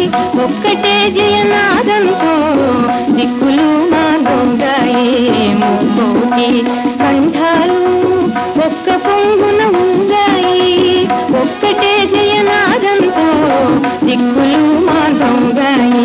ఒక్కటే జయనాదంతో దిక్కులు మానోగాయి ముకోటి కంఠాలు ఒక్క పొంగున ఊగాయి ఒక్కటే జయనాదంతో దిక్కులు మానోగాయి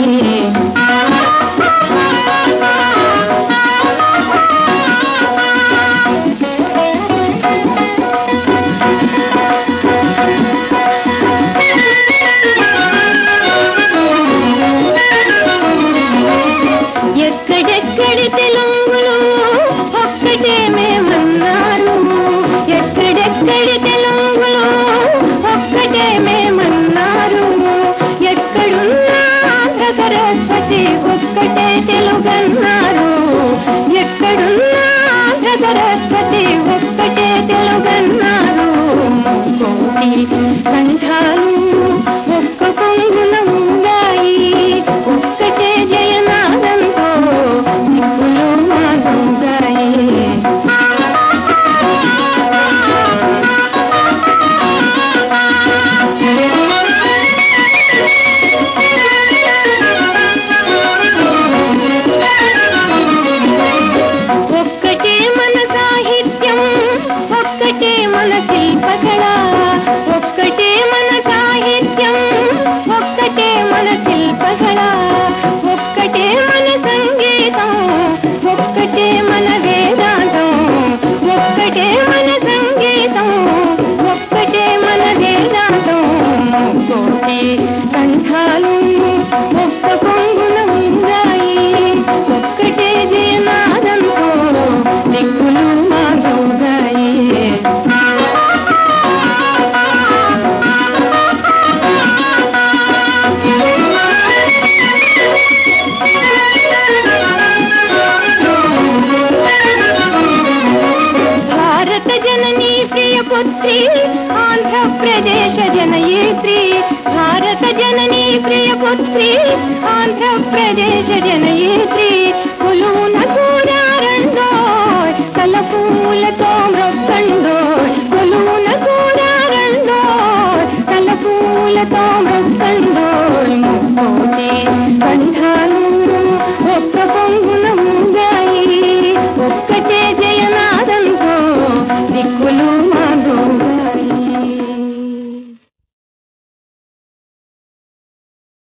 ఎక్కడెక్కడి తెలుగులు ఒక్కటే మేమన్నారు ఎక్కడెక్కడి తెలుగులు ఒక్కటే మేమన్నారు ఎక్కడున్నా ఆంధ్ర సరస్వతి ఒక్కటే తెలుగన్నారు ఎక్కడున్నా ఆంధ్ర సరస్వతి ఒక్కటే తెలుగన్నారు కోటి కంఠాలు ఒక్క పొంగున ఉన్నాయి ఒక్కటే జయనాదంతో దిక్కులు మాగుగాయి ఒక్కటే మన సాహిత్యం ఒక్కటే మన శిల్పకళ ఒక్కటే మన సాహిత్యం ఒక్కటే మన శిల్పకళ ఒక్కటే మన సంగీతం ఒక్కటే మన వేదాంతం ఒక్కటే మన సంగీతం ఒక్కటే మన వేదాంతం కోటి కంఠాలు ఒక్క పొంగున ఉన్నాయి ఒక్కటే జయనాదంతో దిక్కులు మాగవుగాయి భారత జననీ ప్రియ పుత్రి ఆంధ్రప్రదేశ జనయేత్రి భారత జననీ ప్రియ పుత్రి ఆంధ్రప్రదేశ జనయేత్రి